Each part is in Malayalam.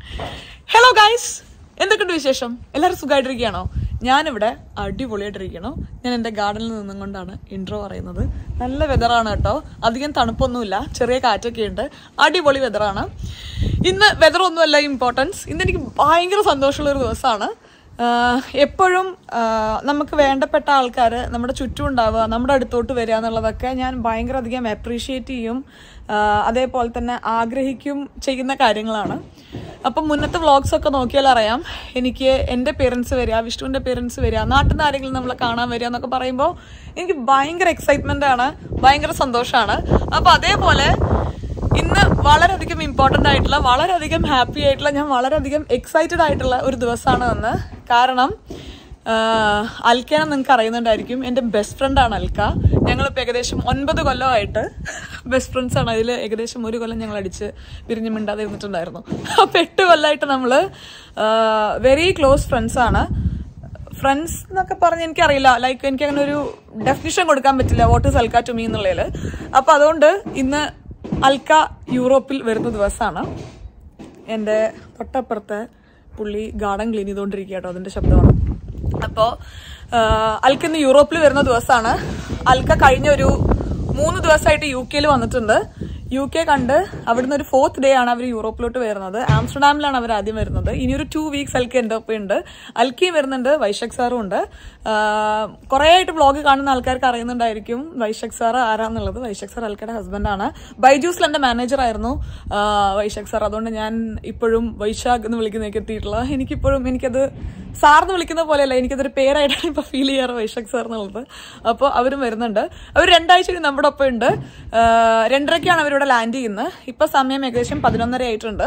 ഹലോ ഗൈസ് എന്തൊക്കെയുണ്ട് വിശേഷം എല്ലാവരും സുഖമായിട്ടിരിക്കുകയാണോ ഞാനിവിടെ അടിപൊളിയായിട്ടിരിക്കണോ ഞാൻ എൻ്റെ ഗാർഡനിൽ നിന്നും കൊണ്ടാണ് ഇൻട്രോ പറയുന്നത് നല്ല വെതറാണ് കേട്ടോ അധികം തണുപ്പൊന്നുമില്ല ചെറിയ കാറ്റൊക്കെ ഉണ്ട് അടിപൊളി വെതറാണ് ഇന്ന് വെതർ ഒന്നുമല്ല ഇമ്പോർട്ടൻസ് ഇന്ന് എനിക്ക് ഭയങ്കര സന്തോഷമുള്ള ഒരു ദിവസമാണ് ആഹ് എപ്പോഴും ആഹ് നമുക്ക് വേണ്ടപ്പെട്ട ആൾക്കാർ നമ്മുടെ ചുറ്റും ഉണ്ടാവുക നമ്മുടെ അടുത്തോട്ട് വരിക എന്നുള്ളതൊക്കെ ഞാൻ ഭയങ്കര അധികം അപ്രീഷിയേറ്റ് ചെയ്യും ആഹ് അതേപോലെ തന്നെ ആഗ്രഹിക്കും ചെയ്യുന്ന കാര്യങ്ങളാണ് അപ്പം മുന്നത്തെ വ്ളോഗ്സ് ഒക്കെ നോക്കിയാൽ അറിയാം എനിക്ക് എൻ്റെ പേരൻസ് വരിക വിഷ്ണുവിൻ്റെ പേരൻസ് വരിക നാട്ടിൽ നിന്ന് ആരെങ്കിലും നമ്മളെ കാണാൻ വരിക എന്നൊക്കെ പറയുമ്പോൾ എനിക്ക് ഭയങ്കര എക്സൈറ്റ്മെൻ്റ് ആണ് ഭയങ്കര സന്തോഷമാണ് അപ്പോൾ അതേപോലെ ഇന്ന് വളരെയധികം ഇമ്പോർട്ടൻ്റ് ആയിട്ടുള്ള വളരെയധികം ഹാപ്പി ആയിട്ടുള്ള ഞാൻ വളരെയധികം എക്സൈറ്റഡ് ആയിട്ടുള്ള ഒരു ദിവസമാണ് ഇന്ന് കാരണം ആഹ്, അൽക്കേനെ നിങ്ങൾക്ക് അറിയുന്നുണ്ടായിരിക്കും എൻ്റെ ബെസ്റ്റ് ഫ്രണ്ടാണ് അൽക്ക ഞങ്ങളിപ്പോൾ ഏകദേശം ഒൻപത് കൊല്ലമായിട്ട് ബെസ്റ്റ് ഫ്രണ്ട്സ് ആണ് അതിൽ ഏകദേശം ഒരു കൊല്ലം ഞങ്ങൾ അടിച്ച് പിരിഞ്ഞ് മിണ്ടാതെ ഇരുന്നിട്ടുണ്ടായിരുന്നു അപ്പോൾ എട്ട് കൊല്ലമായിട്ട് നമ്മൾ വെരി ക്ലോസ് ഫ്രണ്ട്സ് ആണ് ഫ്രണ്ട്സ് എന്നൊക്കെ പറഞ്ഞ് എനിക്കറിയില്ല ലൈക്ക് എനിക്ക് അങ്ങനെ ഒരു ഡെഫിനിഷൻ കൊടുക്കാൻ പറ്റില്ല what is Alka to me എന്നുള്ളതിൽ അപ്പോൾ അതുകൊണ്ട് ഇന്ന് അൽക്ക യൂറോപ്പിൽ വരുന്ന ദിവസമാണ് എൻ്റെ തൊട്ടപ്പുറത്തെ പുള്ളി ഗാർഡൻ ക്ലീൻ ചെയ്തുകൊണ്ടിരിക്കുക കേട്ടോ അതിൻ്റെ ശബ്ദമാണ് അപ്പോൾ അൽക്ക ഇന്ന് യൂറോപ്പിൽ വരുന്ന ദിവസമാണ് അൽക്ക കഴിഞ്ഞ ഒരു മൂന്ന് ദിവസമായിട്ട് യു കെയിൽ വന്നിട്ടുണ്ട് യു കെ കണ്ട് അവിടുന്ന് ഒരു ഫോർത്ത് ഡേ ആണ് അവർ യൂറോപ്പിലോട്ട് വരുന്നത് ആംസ്റ്റർഡാമിലാണ് അവർ ആദ്യം വരുന്നത് ഇനി ഒരു ടു വീക്സ് അൽക്കി എൻ്റെ ഒപ്പം ഉണ്ട് അൽക്കിയും വരുന്നുണ്ട് വൈശാഖ് സാറും ഉണ്ട് കുറേ ആയിട്ട് വ്ളോഗ് കാണുന്ന ആൾക്കാർക്ക് അറിയുന്നുണ്ടായിരിക്കും വൈശാഖ് സാർ ആരാന്നുള്ളത് വൈശാഖ് സാർ അൽക്കയുടെ ഹസ്ബൻഡാണ് ബൈജൂസിൽ എൻ്റെ മാനേജർ ആയിരുന്നു ആ, വൈശാഖ് സാർ അതുകൊണ്ട് ഞാൻ ഇപ്പോഴും വൈശാഖ് എന്ന് വിളിക്കുന്നേക്ക് എത്തിയിട്ടുള്ളത് എനിക്കിപ്പോഴും എനിക്കത് സാറിന് വിളിക്കുന്ന പോലെയല്ല എനിക്കതൊരു പേരായിട്ടാണ് ഇപ്പൊ ഫീൽ ചെയ്യാറ് വൈശാഖ് സാർ എന്നുള്ളത് അപ്പോൾ അവരും വരുന്നുണ്ട് അവർ രണ്ടാഴ്ച കഴിഞ്ഞ് നമ്മുടെ ഒപ്പം ഉണ്ട് ആ, രണ്ടരയ്ക്കാണ് അവരിവിടെ ലാൻഡ് ചെയ്യുന്നത് ഇപ്പൊ സമയം ഏകദേശം പതിനൊന്നര ആയിട്ടുണ്ട്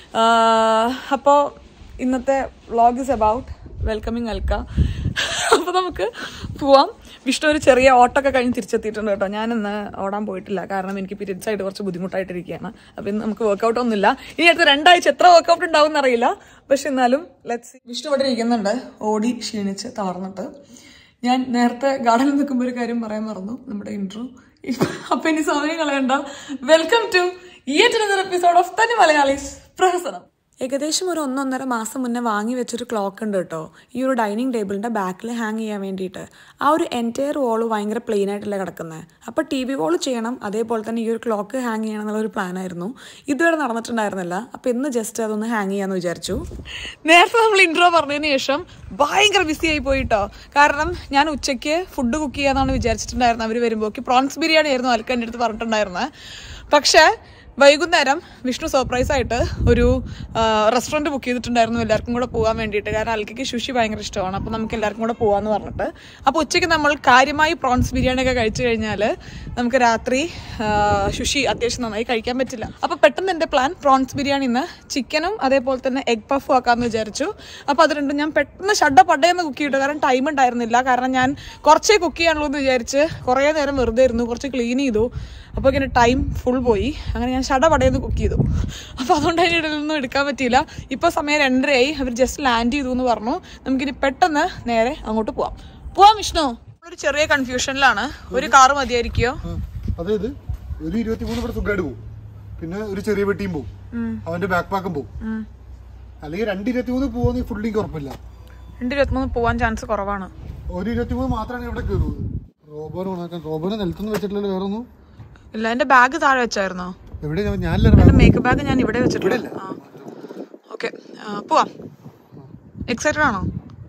അപ്പോൾ ഇന്നത്തെ vlog is about welcoming Alka അപ്പോൾ നമുക്ക് പോവാം വിഷ്ണു ഒരു ചെറിയ ഓട്ടൊക്കെ കഴിഞ്ഞ് തിരിച്ചെത്തിയിട്ടുണ്ട് കേട്ടോ ഞാൻ ഇന്ന് ഓടാൻ പോയിട്ടില്ല കാരണം എനിക്ക് പീരിയഡ്സ് ആയിട്ട് കുറച്ച് ബുദ്ധിമുട്ടായിട്ടിരിക്കുകയാണ് അപ്പോൾ ഇന്ന് നമുക്ക് വർക്കൗട്ട് ഒന്നുമില്ല ഇനി അടുത്ത രണ്ടാഴ്ച എത്ര വർക്കൗട്ട് ഉണ്ടാവും എന്നറിയില്ല പക്ഷെ എന്നാലും ലെറ്റ്സ് വിഷ്ണു ഇവിടെ ഇരിക്കുന്നുണ്ട് ഓടി ക്ഷീണിച്ച് തളർന്നിട്ട് ഞാൻ നേരത്തെ ഗാർഡനിൽ നിൽക്കുമ്പോൾ ഒരു കാര്യം പറയാൻ മറന്നു നമ്മുടെ ഇൻട്രോ അപ്പൊ ഇനി സമയം കളയണ്ട welcome to yet episode of തനി മലയാളീസ് പ്രഹസനം ഏകദേശം ഒരു ഒന്നൊന്നര മാസം മുന്നേ വാങ്ങി വെച്ചൊരു ക്ലോക്ക് ഉണ്ട് കേട്ടോ ഈ ഒരു ഡൈനിങ് ടേബിളിൻ്റെ ബാക്കിൽ ഹാങ് ചെയ്യാൻ വേണ്ടിയിട്ട് ആ ഒരു എൻറ്റയർ വോള് ഭയങ്കര പ്ലെയിൻ ആയിട്ടല്ലേ കിടക്കുന്നത് അപ്പോൾ ടി വി വോൾ ചെയ്യണം അതേപോലെ തന്നെ ഈ ഒരു ക്ലോക്ക് ഹാങ് ചെയ്യണം എന്നുള്ള ഒരു പ്ലാൻ ആയിരുന്നു ഇതുവരെ നടന്നിട്ടുണ്ടായിരുന്നില്ല അപ്പോൾ ഇന്ന് ജസ്റ്റ് അതൊന്ന് ഹാങ് ചെയ്യാമെന്ന് വിചാരിച്ചു നേരത്തെ നമ്മൾ ഇൻട്രോ പറഞ്ഞതിന് ശേഷം ഭയങ്കര ബിസി ആയി പോയിട്ടോ കാരണം ഞാൻ ഉച്ചയ്ക്ക് ഫുഡ് കുക്ക് ചെയ്യാന്നാണ് വിചാരിച്ചിട്ടുണ്ടായിരുന്നത് അവർ വരുമ്പോഴേക്ക് പ്രോൺസ് ബിരിയാണി ആയിരുന്നു അൽക്ക് എൻ്റെ അടുത്ത് പറഞ്ഞിട്ടുണ്ടായിരുന്നത് പക്ഷേ വൈകുന്നേരം വിഷ്ണു സർപ്രൈസ് ആയിട്ട് ഒരു റെസ്റ്റോറൻറ്റ് ബുക്ക് ചെയ്തിട്ടുണ്ടായിരുന്നു എല്ലാവർക്കും കൂടെ പോകാൻ വേണ്ടിയിട്ട് കാരണം അൽക്കയ്ക്ക് ശുഷി ഭയങ്കര ഇഷ്ടമാണ് അപ്പോൾ നമുക്ക് എല്ലാവർക്കും കൂടെ പോകാമെന്ന് പറഞ്ഞിട്ട് അപ്പോൾ ഉച്ചയ്ക്ക് നമ്മൾ കാര്യമായി പ്രോൺസ് ബിരിയാണി ഒക്കെ കഴിച്ചു കഴിഞ്ഞാൽ നമുക്ക് രാത്രി ആ, ശുഷി അത്യാവശ്യം നന്നായി കഴിക്കാൻ പറ്റില്ല അപ്പോൾ പെട്ടെന്ന് എൻ്റെ പ്ലാൻ പ്രോൺസ് ബിരിയാണി ഇന്ന് ചിക്കനും അതേപോലെ തന്നെ എഗ് പഫും ആക്കാമെന്ന് വിചാരിച്ചു അപ്പോൾ അത് രണ്ടും ഞാൻ പെട്ടെന്ന് ഷഡ പടയെന്ന് കുക്ക് ചെയ്തു കാരണം ടൈം ഉണ്ടായിരുന്നില്ല കാരണം ഞാൻ കുറച്ചേ കുക്ക് ചെയ്യാനുള്ളൂ എന്ന് വിചാരിച്ച് കുറേ നേരം വെറുതെ ഇരുന്നു കുറച്ച് ക്ലീൻ ചെയ്തു അപ്പോൾ ഇങ്ങനെ ടൈം ഫുൾ പോയി അങ്ങനെ ഞാൻ ഷട പടയെന്ന് കുക്ക് ചെയ്തു അപ്പോൾ അതുകൊണ്ട് അതിൻ്റെ ഇടയിലൊന്നും എടുക്കാൻ പറ്റിയില്ല ഇപ്പോൾ സമയം രണ്ടരയായി അവർ ജസ്റ്റ് ലാൻഡ് ചെയ്തു എന്ന് പറഞ്ഞു നമുക്കിനി പെട്ടെന്ന് നേരെ അങ്ങോട്ട് പോവാം പോവാം വിഷ്ണു ഒരു ചെറിയ കൺഫ്യൂഷനിലാണ് ഒരു കാറ് മതിയായിരിക്കോ ആ, അതായത് ഒരു ഇരുപത്തിമൂന്ന് ഇവിടെ സുഖമായിട്ട് പോകും പിന്നെ ഒരു ചെറിയ വെട്ടിയും പോകും അവന്റെ ബാക്ക് പാക്കും പോകും അല്ലെങ്കിൽ രണ്ട് ഇരുപത്തിമൂന്ന് പോകുന്ന ഫുള്ളി ഉറപ്പില്ല രണ്ട് ഇരുപത്തിമൂന്ന് പോവാൻ ചാൻസ് കുറവാണ് ഒരു ഇരുപത്തിമൂന്ന് മാത്രമാണ് ഇവിടെ കയറുന്നത് റോബോനെ ഓണാക്കാൻ റോബോനെ നിലത്തൊന്നും വെച്ചിട്ടില്ലല്ലോ വേറെ ഒന്നും ഇല്ല എൻ്റെ ബാഗ് താഴെ വെച്ചായിരുന്നോ എവിടെ ഞാൻ- ഞാനില്ല എൻ്റെ മേക്കപ്പ് ബാഗ് ഞാൻ ഇവിടെ വെച്ചിട്ടില്ല ആ ഓക്കെ പോവാം എക്സൈറ്റഡ് ആണോ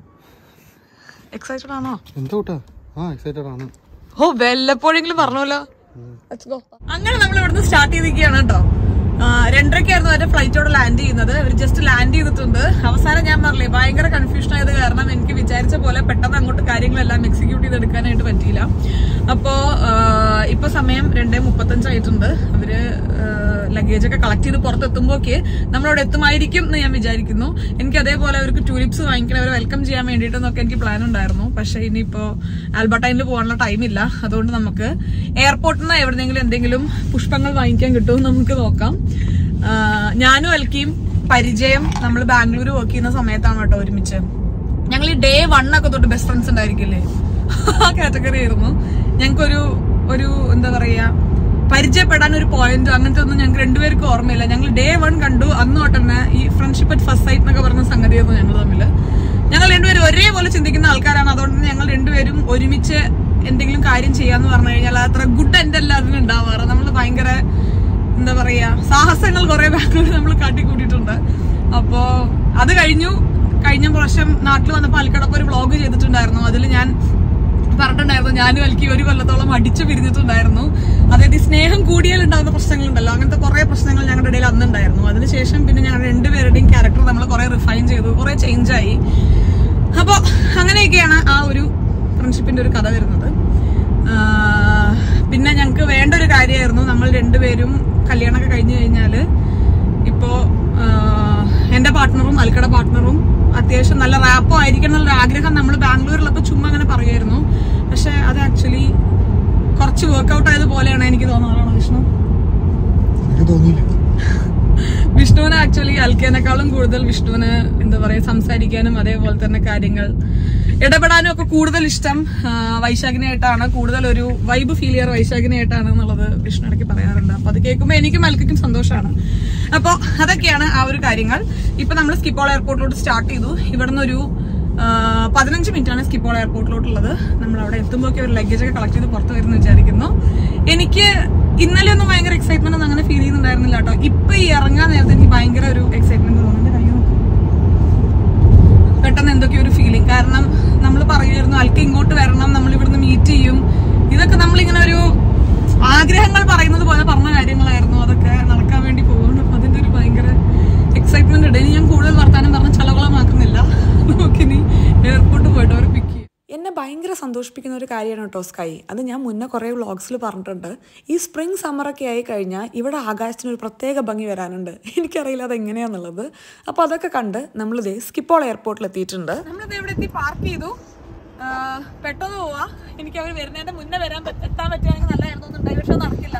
എക്സൈറ്റഡ് ആണോ എന്താ കൂട്ടാ ആ എക്സൈറ്റഡ് ആണ് ഓ വല്ലപ്പോഴെങ്കിലും പറഞ്ഞല്ലോ അങ്ങനെ നമ്മൾ ഇവിടുന്ന് സ്റ്റാർട്ട് ചെയ്തിരിക്കുകയാണ് കേട്ടോ ആ, രണ്ടരയ്ക്കായിരുന്നു അവരുടെ ഫ്ലൈറ്റോടെ ലാൻഡ് ചെയ്യുന്നത് അവർ ജസ്റ്റ് ലാൻഡ് ചെയ്തിട്ടുണ്ട് അവസാനം ഞാൻ പറഞ്ഞില്ലേ ഭയങ്കര കൺഫ്യൂഷൻ ആയത് കാരണം എനിക്ക് വിചാരിച്ച പോലെ പെട്ടെന്ന് അങ്ങോട്ട് കാര്യങ്ങളെല്ലാം എക്സിക്യൂട്ട് ചെയ്തെടുക്കാനായിട്ട് പറ്റിയില്ല അപ്പോ ആ, ഇപ്പൊ സമയം രണ്ടേ മുപ്പത്തഞ്ചായിട്ടുണ്ട് അവര് ലഗേജ് ഒക്കെ കളക്ട് ചെയ്ത് പുറത്തെത്തുമ്പോഴേക്ക് നമ്മളവിടെ എത്തുമായിരിക്കും എന്ന് ഞാൻ വിചാരിക്കുന്നു എനിക്ക് അതേപോലെ അവർക്ക് ടൂലിപ്സ് വാങ്ങിക്കണം അവരെ വെൽക്കം ചെയ്യാൻ വേണ്ടിയിട്ടെന്നൊക്കെ എനിക്ക് പ്ലാൻ ഉണ്ടായിരുന്നു പക്ഷെ ഇനിയിപ്പോ ആൽബർട്ടൈനിൽ പോകാനുള്ള ടൈമില്ല അതുകൊണ്ട് നമുക്ക് എയർപോർട്ടിൽ നിന്ന് എവിടെന്നെങ്കിലും എന്തെങ്കിലും പുഷ്പങ്ങൾ വാങ്ങിക്കാൻ കിട്ടും നമുക്ക് നോക്കാം ആ, ഞാനും അൽക്കിയും പരിചയം നമ്മൾ ബാംഗ്ലൂർ വർക്ക് ചെയ്യുന്ന സമയത്താണ് കേട്ടോ ഒരുമിച്ച് ഞങ്ങൾ ഈ ഡേ വൺ ഒക്കെ തൊട്ട് ബെസ്റ്റ് ഫ്രണ്ട്സ് ഉണ്ടായിരിക്കില്ലേ ആ കാറ്റഗറി ആയിരുന്നു ഞങ്ങൾക്കൊരു ഒരു എന്താ പറയാ പരിചയപ്പെടാൻ ഒരു പോയിന്റ് അങ്ങനത്തെ ഒന്നും ഞങ്ങൾക്ക് രണ്ടുപേർക്കും ഓർമ്മയില്ല ഞങ്ങൾ ഡേ വൺ കണ്ടു അന്ന് തൊട്ട് തന്നെ ഈ ഫ്രണ്ട്ഷിപ്പ് മതിയായിരുന്നു ഞങ്ങൾ തമ്മിൽ ഞങ്ങൾ രണ്ടുപേരും ഒരേപോലെ ചിന്തിക്കുന്ന ആൾക്കാരാണ് അതുകൊണ്ട് തന്നെ ഞങ്ങൾ രണ്ടുപേരും ഒരുമിച്ച് എന്തെങ്കിലും കാര്യം ചെയ്യാന്ന് പറഞ്ഞു കഴിഞ്ഞാൽ അത്ര ഗുഡ് എൻഡ് അല്ല അതിന് ഉണ്ടാവാറ് നമ്മൾ ഭയങ്കര എന്താ പറയാ സാഹസങ്ങൾ കുറെ ബാംഗ്ലൂർ നമ്മൾ കാട്ടിക്കൂട്ടിയിട്ടുണ്ട് അപ്പോ അത് കഴിഞ്ഞു കഴിഞ്ഞ പ്രാവശ്യം നാട്ടിൽ വന്നപ്പോൾ അൽക്കടപ്പ് ഒരു വ്ളോഗ് ചെയ്തിട്ടുണ്ടായിരുന്നു അതിൽ ഞാൻ പറഞ്ഞിട്ടുണ്ടായിരുന്നു ഞാനും അൽക്കി ഒരു കൊല്ലത്തോളം അടിച്ചു പിരിഞ്ഞിട്ടുണ്ടായിരുന്നു അതായത് ഈ സ്നേഹം കൂടിയാൽ ഉണ്ടാകുന്ന പ്രശ്നങ്ങളുണ്ടല്ലോ അങ്ങനത്തെ കുറെ പ്രശ്നങ്ങൾ ഞങ്ങളുടെ ഇടയിൽ അന്നുണ്ടായിരുന്നു അതിനുശേഷം പിന്നെ ഞങ്ങളുടെ രണ്ടുപേരുടെയും ക്യാരക്ടർ നമ്മൾ കുറെ റിഫൈൻ ചെയ്തു കുറെ ചേഞ്ച് ആയി അപ്പോൾ അങ്ങനെയൊക്കെയാണ് ആ ഒരു ഫ്രണ്ട്ഷിപ്പിന്റെ ഒരു കഥ വരുന്നത് ആഹ് പിന്നെ ഞങ്ങൾക്ക് വേണ്ട ഒരു കാര്യമായിരുന്നു നമ്മൾ രണ്ടുപേരും കല്യാണമൊക്കെ കഴിഞ്ഞു കഴിഞ്ഞാല് ഇപ്പോ ആഹ് എന്റെ പാർട്ട്ണറും അൽക്കട പാർട്ട്ണറും അത്യാവശ്യം നല്ല റാപ്പോ ആയിരിക്കണം എന്നുള്ള ആഗ്രഹം നമ്മൾ ബാംഗ്ലൂരിലൊക്കെ ചുമ്മാ അങ്ങനെ പറയുമായിരുന്നു പക്ഷെ അത് ആക്ച്വലി കുറച്ച് വർക്ക്ഔട്ട് ആയതുപോലെയാണ് എനിക്ക് തോന്നുന്നത് വിഷ്ണു എനിക്ക് തോന്നിയില്ല വിഷ്ണുവിന് ആക്ച്വലി അൽക്കേനേക്കാളും കൂടുതൽ വിഷ്ണുവിന് എന്താ പറയാ സംസാരിക്കാനും അതേപോലെ തന്നെ കാര്യങ്ങൾ ഇടപെടാനും ഒക്കെ കൂടുതൽ ഇഷ്ടം ആ, വൈശാഖിനായിട്ടാണ് കൂടുതൽ ഒരു വൈബ് ഫീൽ ചെയ്യാറ് വൈശാഖിനായിട്ടാണ് എന്നുള്ളത് വിഷ്ണു ഇടയ്ക്ക് പറയാറുണ്ട് അപ്പൊ അത് കേൾക്കുമ്പോൾ എനിക്കും അൽക്കും സന്തോഷമാണ് അപ്പോൾ അതൊക്കെയാണ് ആ ഒരു കാര്യങ്ങൾ ഇപ്പൊ നമ്മൾ സ്കിപ്പോൾ എയർപോർട്ടിലോട്ട് സ്റ്റാർട്ട് ചെയ്തു ഇവിടുന്ന് ഒരു ആ, പതിനഞ്ച് മിനിറ്റ് ആണ് സ്കിപ്പോൾ എയർപോർട്ടിലോട്ടുള്ളത് നമ്മൾ അവിടെ എത്തുമ്പോൾ ഒരു ലഗേജ് ഒക്കെ കളക്ട് ചെയ്ത് പുറത്ത് വരുന്നു വിചാരിക്കുന്നു എനിക്ക് ഇന്നലെ ഒന്നും ഭയങ്കര എക്സൈറ്റ്മെന്റ് ഒന്നും അങ്ങനെ ഫീൽ ചെയ്യുന്നുണ്ടായിരുന്നില്ല കേട്ടോ ഇപ്പൊ ഈ ഇറങ്ങാൻ നേരത്തെ എനിക്ക് ഭയങ്കര ഒരു എക്സൈറ്റ്മെന്റ് തോന്നുന്നുണ്ട് കയ്യിൽ നോക്ക്. പെട്ടെന്ന് എന്തൊക്കെയോ ഒരു ഫീലിംഗ് കാരണം നമ്മൾ പറയുമായിരുന്നു ആൾക്ക് ഇങ്ങോട്ട് വരണം നമ്മൾ ഇവിടുന്ന് മീറ്റ് ചെയ്യും ഇതൊക്കെ നമ്മളിങ്ങനെ ഒരു ആഗ്രഹങ്ങൾ പറയുന്നത് പോലെ പറഞ്ഞ കാര്യങ്ങളായിരുന്നു അതൊക്കെ നടക്കാൻ വേണ്ടി പോകുന്നുണ്ട് അപ്പൊ അതിന്റെ ഒരു ഭയങ്കര എക്സൈറ്റ്മെന്റ് ഉണ്ട് ഇനി ഞാൻ കൂടുതൽ വർത്താനം പറഞ്ഞ ചളവളമാക്കുന്നില്ല നമുക്കിനി എയർപോർട്ട് പോയിട്ട് അവർ പിക്ക് ചെയ്യും എന്നെ ഭയങ്കര സന്തോഷിപ്പിക്കുന്ന ഒരു കാര്യമാണ് കേട്ടോ സ്കൈ അത് ഞാൻ മുന്നേ കുറേ വ്ളോഗ്സിൽ പറഞ്ഞിട്ടുണ്ട് ഈ സ്പ്രിംഗ് സമ്മറൊക്കെ ആയി കഴിഞ്ഞാൽ ഇവിടെ ആകാശത്തിന് ഒരു പ്രത്യേക ഭംഗി വരാനുണ്ട് എനിക്കറിയില്ല അത് എങ്ങനെയാന്നുള്ളത് അപ്പോൾ അതൊക്കെ കണ്ട് നമ്മളിതേ സ്കിപ്പോൾ എയർപോർട്ടിൽ എത്തിയിട്ടുണ്ട് നമ്മളിത് ഇവിടെ എത്തി പാർക്ക് ചെയ്തു ആ, പെട്ടെന്ന് പോവാ എനിക്ക് അവർ വരുന്നതിന്റെ മുന്നേ വരാൻ പറ്റ- എത്താൻ പറ്റുകയാണെങ്കിൽ നല്ലതായിരുന്നു എന്നുണ്ടായി പക്ഷെ അത് നടക്കില്ല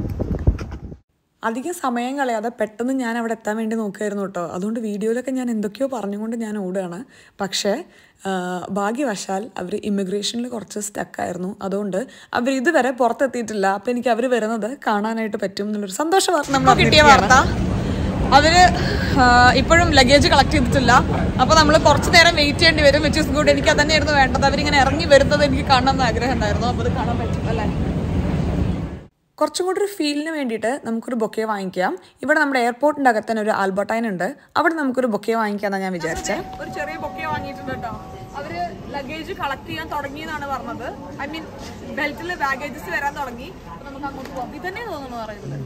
അധികം സമയം കളയാതെ പെട്ടെന്ന് ഞാൻ അവിടെ എത്താൻ വേണ്ടി നോക്കുമായിരുന്നു കേട്ടോ അതുകൊണ്ട് വീഡിയോയിലൊക്കെ ഞാൻ എന്തൊക്കെയോ പറഞ്ഞുകൊണ്ട് ഞാൻ ഓടുകയാണ് പക്ഷേ ആ, ഭാഗ്യവശാൽ അവർ ഇമിഗ്രേഷനിൽ കുറച്ച് സ്റ്റക്കായിരുന്നു അതുകൊണ്ട് അവർ ഇതുവരെ പുറത്തെത്തിയിട്ടില്ല അപ്പം എനിക്ക് അവർ വരുന്നത് കാണാനായിട്ട് പറ്റും എന്നുള്ളൊരു സന്തോഷ വാർത്ത നമ്മൾ കിട്ടിയ വാർത്ത അവര് ആ, ഇപ്പോഴും ലഗേജ് കളക്ട് ചെയ്തിട്ടില്ല അപ്പൊ നമ്മൾ കുറച്ച് നേരം വെയിറ്റ് ചെയ്യേണ്ടി വരും വിച്ച് ഇസ് ഗുഡ് എനിക്ക് അതന്നെയായിരുന്നു വേണ്ടത് അവരിങ്ങനെ ഇറങ്ങി വരുന്നത് എനിക്ക് കാണണം എന്ന് ആഗ്രഹം ഉണ്ടായിരുന്നു അപ്പൊ അത് കാണാൻ പറ്റും അല്ലേ കുറച്ചും കൂടി ഒരു ഫീലിന് വേണ്ടിയിട്ട് നമുക്കൊരു ബൊക്കെ വാങ്ങിക്കാം ഇവിടെ നമ്മുടെ എയർപോർട്ടിൻ്റെ അകത്ത് തന്നെ ഒരു ആൽബർട്ടൈൻ ഉണ്ട് അവിടെ നമുക്കൊരു ബൊക്കെ വാങ്ങിക്കാമെന്നാണ് ഞാൻ വിചാരിച്ചത് ഒരു ചെറിയ ബൊക്കെ വാങ്ങിയിട്ടുണ്ട് കേട്ടോ അവര് ലഗേജ് കളക്ട് ചെയ്യാൻ തുടങ്ങി എന്നാണ് പറഞ്ഞത് ഐ മീൻ ബെൽറ്റിൽ ബാഗേജസ് വരാൻ തുടങ്ങി അപ്പൊ നമുക്ക് അങ്ങോട്ട് പോകാം ഇതന്നെ തോന്നുന്നു പറയുന്നത്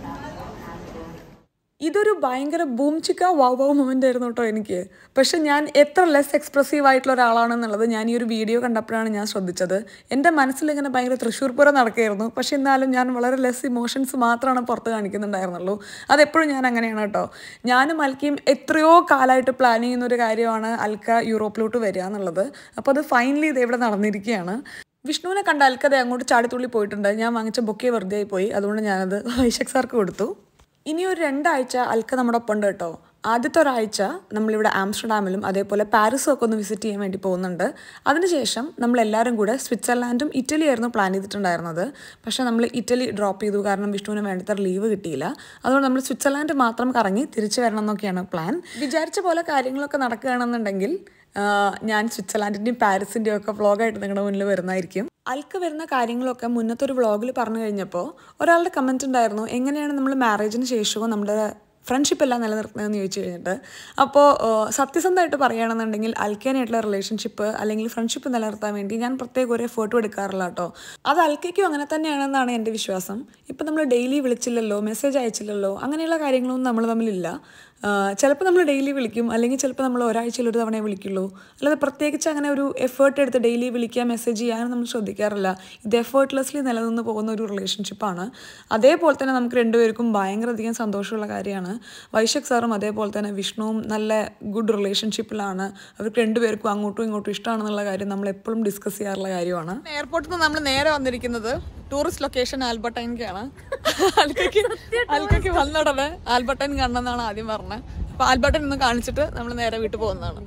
ഇതൊരു ഭയങ്കര ബൂം ചിക്ക വൗ വൗ മൊമെൻ്റ് ആയിരുന്നു കേട്ടോ എനിക്ക് പക്ഷെ ഞാൻ എത്ര ലെസ് എക്സ്പ്രസീവ് ആയിട്ടുള്ള ഒരാളാണെന്നുള്ളത് ഞാൻ ഈ ഒരു വീഡിയോ കണ്ടപ്പോഴാണ് ഞാൻ ശ്രദ്ധിച്ചത് എൻ്റെ മനസ്സിൽ ഇങ്ങനെ ഭയങ്കര തൃശ്ശൂർ പൂരം നടക്കുകയായിരുന്നു പക്ഷെ എന്നാലും ഞാൻ വളരെ ലെസ് ഇമോഷൻസ് മാത്രമാണ് പുറത്ത് കാണിക്കുന്നുണ്ടായിരുന്നുള്ളൂ അതെപ്പോഴും ഞാൻ അങ്ങനെയാണ് കേട്ടോ ഞാനും അൽക്കയും എത്രയോ കാലമായിട്ട് പ്ലാൻ ചെയ്യുന്ന ഒരു കാര്യമാണ് അൽക്ക യൂറോപ്പിലോട്ട് വരിക എന്നുള്ളത് അപ്പോൾ അത് ഫൈനലി ഇത് ഇവിടെ നടന്നിരിക്കുകയാണ് വിഷ്ണുവിനെ കണ്ട അൽക്കത അങ്ങോട്ട് ചാടിത്തുള്ളി പോയിട്ടുണ്ട് ഞാൻ വാങ്ങിച്ച ബൊക്കെ വെറുതെ ആയി പോയി അതുകൊണ്ട് ഞാനത് വൈശക് സാർക്ക് കൊടുത്തു ഇനി ഒരു രണ്ടാഴ്ച അൽക്ക നമ്മുടെ ഒപ്പം ഉണ്ട് കേട്ടോ ആദ്യത്തെ ഒരാഴ്ച നമ്മളിവിടെ ആംസ്റ്റർഡാമിലും അതേപോലെ പാരീസും ഒക്കെ ഒന്ന് വിസിറ്റ് ചെയ്യാൻ വേണ്ടി പോകുന്നുണ്ട് അതിനുശേഷം നമ്മളെല്ലാവരും കൂടെ സ്വിറ്റ്സർലാൻഡും ഇറ്റലിയായിരുന്നു പ്ലാൻ ചെയ്തിട്ടുണ്ടായിരുന്നത് പക്ഷേ നമ്മൾ ഇറ്റലി ഡ്രോപ്പ് ചെയ്തു കാരണം വിഷ്ണുവിന് വേണ്ടത്ര ലീവ് കിട്ടിയില്ല അതുകൊണ്ട് നമ്മൾ സ്വിറ്റ്സർലാൻഡ് മാത്രം കറങ്ങി തിരിച്ചു വരണം എന്നൊക്കെയാണ് പ്ലാൻ വിചാരിച്ച പോലെ കാര്യങ്ങളൊക്കെ നടക്കുകയാണെന്നുണ്ടെങ്കിൽ ആ, ഞാൻ സ്വിറ്റ്സർലാൻഡിൻ്റെയും പാരീസിൻ്റെയും ഒക്കെ വ്ളോഗായിട്ട് നിങ്ങളുടെ മുന്നിൽ വരുന്നതായിരിക്കും അൽക്ക് വരുന്ന കാര്യങ്ങളൊക്കെ മുന്നത്തെ ഒരു വ്ളോഗിൽ പറഞ്ഞു കഴിഞ്ഞപ്പോൾ ഒരാളുടെ കമൻറ്റ് ഉണ്ടായിരുന്നു എങ്ങനെയാണ് നമ്മൾ മാരേജിന് ശേഷവും നമ്മുടെ ഫ്രണ്ട്ഷിപ്പ് എല്ലാം നിലനിർത്തുന്നതെന്ന് ചോദിച്ചു കഴിഞ്ഞിട്ട് അപ്പോൾ സത്യസന്ധമായിട്ട് പറയുകയാണെന്നുണ്ടെങ്കിൽ അൽക്കാനായിട്ടുള്ള റിലേഷൻഷിപ്പ് അല്ലെങ്കിൽ ഫ്രണ്ട്ഷിപ്പ് നിലനിർത്താൻ വേണ്ടി ഞാൻ പ്രത്യേക ഒരു എഫേർട്ടും എടുക്കാറില്ല കേട്ടോ അത് അൽക്കയ്ക്കും അങ്ങനെ തന്നെയാണെന്നാണ് എൻ്റെ വിശ്വാസം ഇപ്പം നമ്മൾ ഡെയിലി വിളിച്ചില്ലല്ലോ മെസ്സേജ് അയച്ചില്ലല്ലോ അങ്ങനെയുള്ള കാര്യങ്ങളൊന്നും നമ്മൾ തമ്മിലില്ല ചിലപ്പോൾ നമ്മൾ ഡെയിലി വിളിക്കും അല്ലെങ്കിൽ ചിലപ്പോൾ നമ്മൾ ഒരാഴ്ചയിൽ ഒരു തവണയെ വിളിക്കുള്ളൂ അല്ലാതെ പ്രത്യേകിച്ച് അങ്ങനെ ഒരു എഫേർട്ട് എടുത്ത് ഡെയിലി വിളിക്കുക മെസ്സേജ് ചെയ്യാനും നമ്മൾ ശ്രദ്ധിക്കാറില്ല ഇത് എഫേർട്ട്ലെസ്ലി നിലനിന്ന് പോകുന്ന ഒരു റിലേഷൻഷിപ്പാണ് അതേപോലെ തന്നെ നമുക്ക് രണ്ടുപേർക്കും ഭയങ്കര അധികം സന്തോഷമുള്ള കാര്യമാണ് വൈശക് സാറും അതേപോലെ തന്നെ വിഷ്ണുവും നല്ല ഗുഡ് റിലേഷൻഷിപ്പിലാണ് അവർക്ക് രണ്ടുപേർക്കും അങ്ങോട്ടും ഇങ്ങോട്ടും ഇഷ്ടമാണെന്നുള്ള കാര്യം നമ്മൾ എപ്പോഴും ഡിസ്കസ് ചെയ്യാറുള്ള കാര്യമാണ് എയർപോർട്ടിൽ നിന്ന് നമ്മൾ നേരെ വന്നിരിക്കുന്നത് ടൂറിസ്റ്റ് ലൊക്കേഷൻ ആൽബർട്ടൈൻക്കാണ് ആൽക്കയ്ക്ക് ആൽക്കയ്ക്ക് വന്നുടനെ ആൽബർട്ടൈൻ കാണണമെന്നാണ് ആദ്യം പറഞ്ഞത് അപ്പൊ ആൽബർട്ടൈൻ ഒന്ന് കാണിച്ചിട്ട് നമ്മൾ നേരെ വീട്ടിൽ പോകുന്നതാണ്